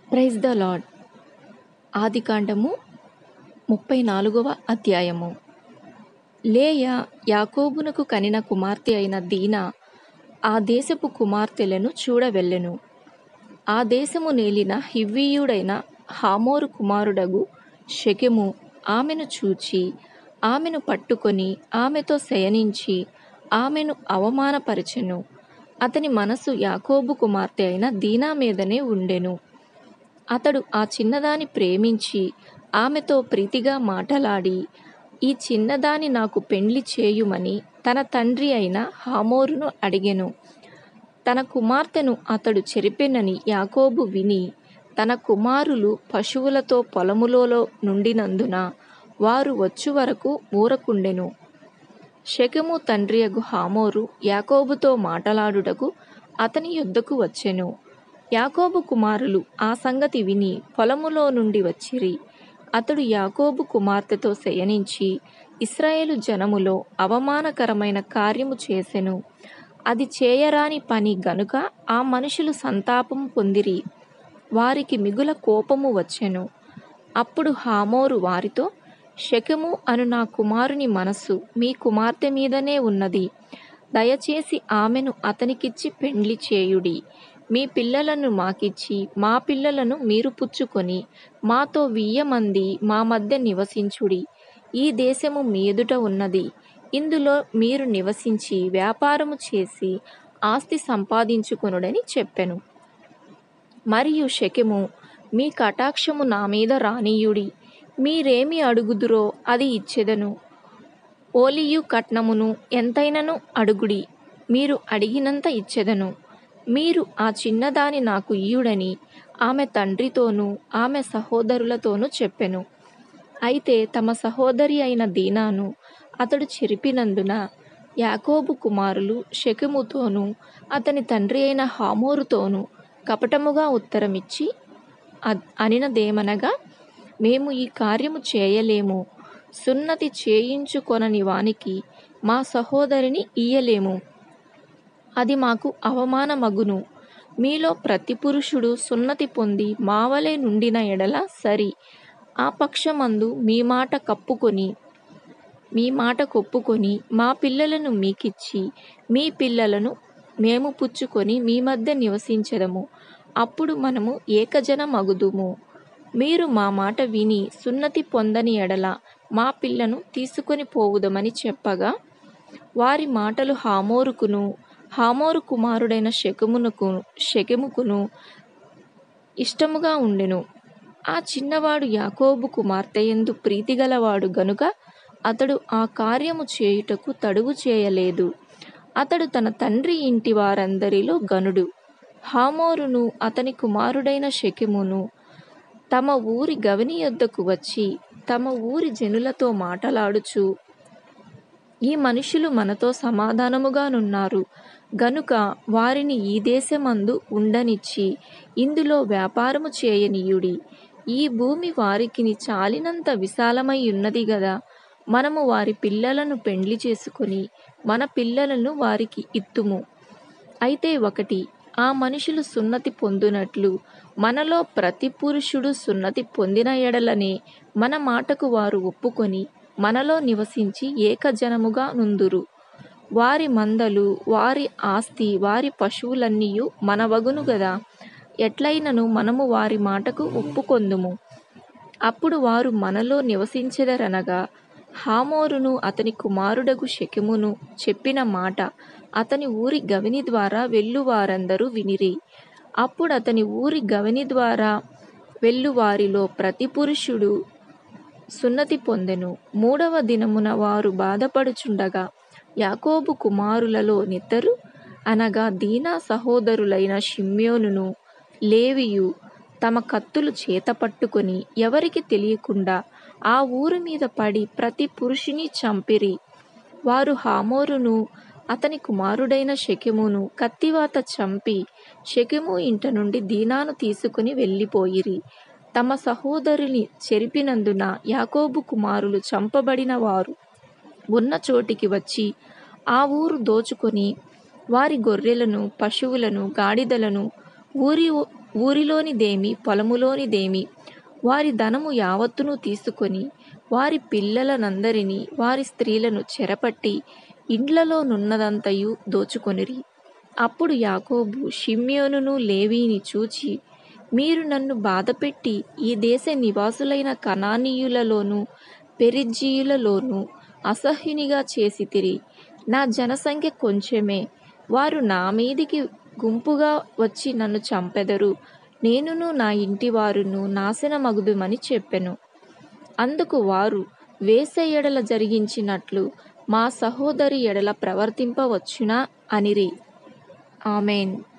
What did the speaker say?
praise the lord ఆదికాండము ముప్పై నాలుగవ అధ్యాయము లేయ యాకోబునకు కనిన కుమార్తె అయిన దీనా ఆ దేశపు కుమార్తెలను చూడవెళ్ళెను ఆ దేశము నేలిన హివ్వీయుడైన హామోరు కుమారుడగు షెకెము ఆమెను చూచి ఆమెను పట్టుకొని ఆమెతో శయనించి ఆమెను అవమానపరచెను అతని మనసు యాకోబు కుమార్తె అయిన దీనా మీదనే ఉండెను అతడు ఆ చిన్నదాని ప్రేమించి ఆమెతో ప్రీతిగా మాటలాడి ఈ చిన్నదాని నాకు పెండ్లి చేయుమని తన తండ్రి అయిన హామోరును అడిగెను తన కుమార్తెను అతడు చెరిపెనని యాకోబు విని తన కుమారులు పశువులతో పొలములలో నుండినందున వారు వచ్చు వరకు ఊరకుండెను షెకెము తండ్రియగు హామోరు యాకోబుతో మాటలాడుటకు అతని యొద్దకు వచ్చెను యాకోబు కుమారులు ఆ సంగతి విని పొలములో నుండి వచ్చిరి అతడు యాకోబు కుమార్తెతో శయనించి ఇస్రాయేలు జనములో అవమానకరమైన కార్యము చేసెను అది చేయరాని పని గనుక ఆ మనుషులు సంతాపం పొందిరి వారికి మిగుల కోపము వచ్చెను అప్పుడు హామోరు వారితో షెకెము అను నా కుమారుని మనస్సు మీ కుమార్తె మీదనే ఉన్నది దయచేసి ఆమెను అతనికిచ్చి పెండ్లి చేయుడి మీ పిల్లలను మాకిచ్చి మా పిల్లలను మీరు పుచ్చుకొని మాతో వియ్యమంది మా మధ్య నివసించుడి ఈ దేశము మీ ఎదుట ఉన్నది ఇందులో మీరు నివసించి వ్యాపారము చేసి ఆస్తి సంపాదించుకొనుడని చెప్పెను మరియు షెకెము మీ కటాక్షము నా మీద రానీయుడి మీరేమి అడుగుదురో అది ఇచ్చెదను ఓలియు కట్నమును ఎంతైనను అడుగుడి మీరు అడిగినంత ఇచ్చెదను మీరు ఆ చిన్నదాని నాకు ఇయ్యుడని ఆమె తండ్రితోనూ ఆమె సహోదరులతోనూ చెప్పెను అయితే తమ సహోదరి అయిన దీనాను అతడు చెరిపినందున యాకోబు కుమారులు షెకెముతోనూ అతని తండ్రి అయిన హామోరుతోనూ కపటముగా ఉత్తరమిచ్చి అనినదేమనగా మేము ఈ కార్యము చేయలేము సున్నతి చేయించుకొనని వానికి మా సహోదరిని ఇయ్యలేము అది మాకు అవమానమగును మీలో ప్రతి పురుషుడు సున్నతి పొంది మావలే నుండిన ఎడల సరి ఆ పక్షమందు మీ మాట కప్పుకొని మీ మాట కొప్పుకొని మా పిల్లలను మీకిచ్చి మీ పిల్లలను మేము పుచ్చుకొని మీ మధ్య నివసించదము అప్పుడు మనము ఏకజనమగుదుము మీరు మా మాట విని సున్నతి పొందని ఎడల మా పిల్లను తీసుకొని పోవుదమని చెప్పగా వారి మాటలు హామోరుకును హామోరు కుమారుడైన షెకెమునకు షెకెముకును ఇష్టముగా ఉండెను ఆ చిన్నవాడు యాకోబు కుమార్తె ఎందు ప్రీతిగలవాడు గనుక అతడు ఆ కార్యము చేయుటకు తడువు చేయలేదు అతడు తన తండ్రి ఇంటి వారందరిలో గనుడు హామోరును అతని కుమారుడైన షెకెమును తమ ఊరి గవని యొద్దకు వచ్చి తమ ఊరి జనులతో మాటలాడుచు ఈ మనుషులు మనతో సమాధానముగానున్నారు గనుక వారిని ఈ దేశమందు ఉండనిచ్చి ఇందులో వ్యాపారము చేయనీయుడి ఈ భూమి వారికిని చాలినంత విశాలమై ఉన్నది గదా మనము వారి పిల్లలను పెండ్లి చేసుకొని మన పిల్లలను వారికి ఇత్తుము అయితే ఒకటి ఆ మనుషులు సున్నతి పొందునట్లు మనలో ప్రతి పురుషుడు సున్నతి పొందిన ఎడలనే మన మాటకు వారు ఒప్పుకొని మనలో నివసించి ఏకజనముగా నుందురు వారి మందలు వారి ఆస్తి వారి పశువులన్నీయు మనవగును గదా ఎట్లయినను మనము వారి మాటకు ఒప్పుకొందుము అప్పుడు వారు మనలో నివసించెదరనగా హామోరును అతని కుమారుడగు షెకెమును చెప్పిన మాట అతని ఊరి గవిని ద్వారా వెళ్ళు వారందరూ వినిరి అప్పుడు అతని ఊరి గవిని ద్వారా వెళ్ళు వారిలో ప్రతి పురుషుడు సున్నతి పొందెను మూడవ దినమున వారు బాధపడుచుండగా యాకోబు కుమారులలో నిద్దరు అనగా దీనా సహోదరులైన షిమ్యోనును లేవియు తమ కత్తులు చేత పట్టుకొని ఎవరికి తెలియకుండా ఆ ఊరి మీద పడి ప్రతి పురుషుని చంపిరి వారు హామోరును అతని కుమారుడైన షెకెమును కత్తివాత చంపి షెకెము ఇంట నుండి దీనాను తీసుకుని వెళ్ళిపోయిరి తమ సహోదరుని చెరిపినందున యాకోబు కుమారులు చంపబడిన వారు ఉన్న చోటికి వచ్చి ఆ ఊరు దోచుకొని వారి గొర్రెలను పశువులను గాడిదలను ఊరి ఊరిలోనిదేమి పొలములోనిదేమి వారి ధనము యావత్తును తీసుకొని వారి పిల్లలనందరినీ వారి స్త్రీలను చెరపట్టి ఇండ్లలో నున్నదంతయు దోచుకొనిరి అప్పుడు యాకోబు షిమ్యోనును లేవీని చూచి మీరు నన్ను బాధపెట్టి ఈ దేశ నివాసులైన కనానీయులలోను పెరిజ్జీయులలోను అసహ్యునిగా చేసితిరి నా జనసంఖ్య కొంచెమే వారు నా మీదికి గుంపుగా వచ్చి నన్ను చంపెదరు నేనును నా ఇంటివారును నాశనమగుదుమని చెప్పెను అందుకు వారు వేశ్య ఎడల జరిగించినట్లు మా సహోదరి ఎడల ప్రవర్తింపవచ్చునా అనిరి ఆమెన్